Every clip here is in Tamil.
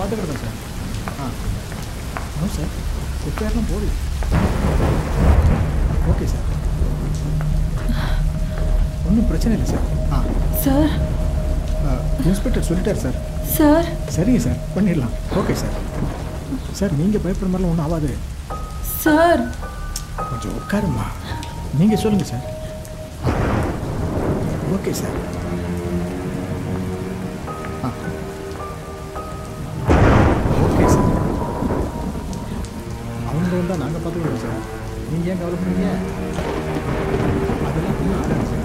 பார்த்துக்கிறேன் சார் ஆ நோ சார் எஃப்ஐஆர்லாம் போடல ஓகே சார் ஒன்றும் பிரச்சனை இல்லை சார் ஆ சார் இன்ஸ்பெக்டர் சொல்லிட்டார் சார் சார் சரிங்க சார் பண்ணிடலாம் ஓகே சார் சார் நீங்கள் பயப்படுற மாதிரிலாம் ஒன்றும் ஆகாது சார் கொஞ்சம் உட்காருமா நீங்கள் சொல்லுங்கள் சார் ஓகே சார் ஆ ஓகே சார் அவங்க வந்தால் நாங்கள் பார்த்துக்கிறோம் சார் நீங்கள் ஏன் கவலைப்படுறீங்க அதெல்லாம் ஒன்றும் ஆகாது சார்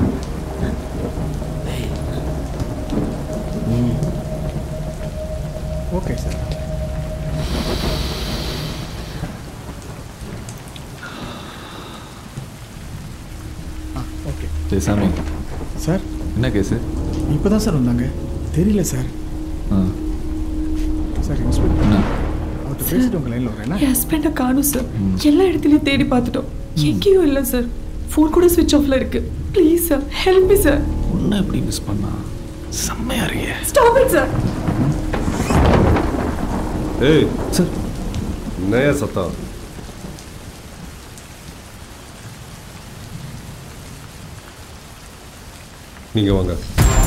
ஓகே சார் ஆ ஓகே சரி சாமி சார் என்ன கேஸு இப்போ தான் சார் வந்தாங்க தெரியல சார் ஆ சார் இன்ஸ்பெக்டர் என்ன அவர்கிட்ட பேசிட்டு உங்கள் லைனில் வரேன் என் ஹஸ்பண்டை காணும் சார் எல்லா இடத்துலையும் தேடி பார்த்துட்டோம் எங்கேயும் இல்லை சார் ஃபோன் கூட ஸ்விட்ச் ஆஃப்ல இருக்கு please sir help me sir உன்னை எப்படி மிஸ் பண்ணா செம்மையா இருக்கே ஸ்டாப் இட் சார் ஏய் சார் என்னையா சத்தம் நீங்க வாங்க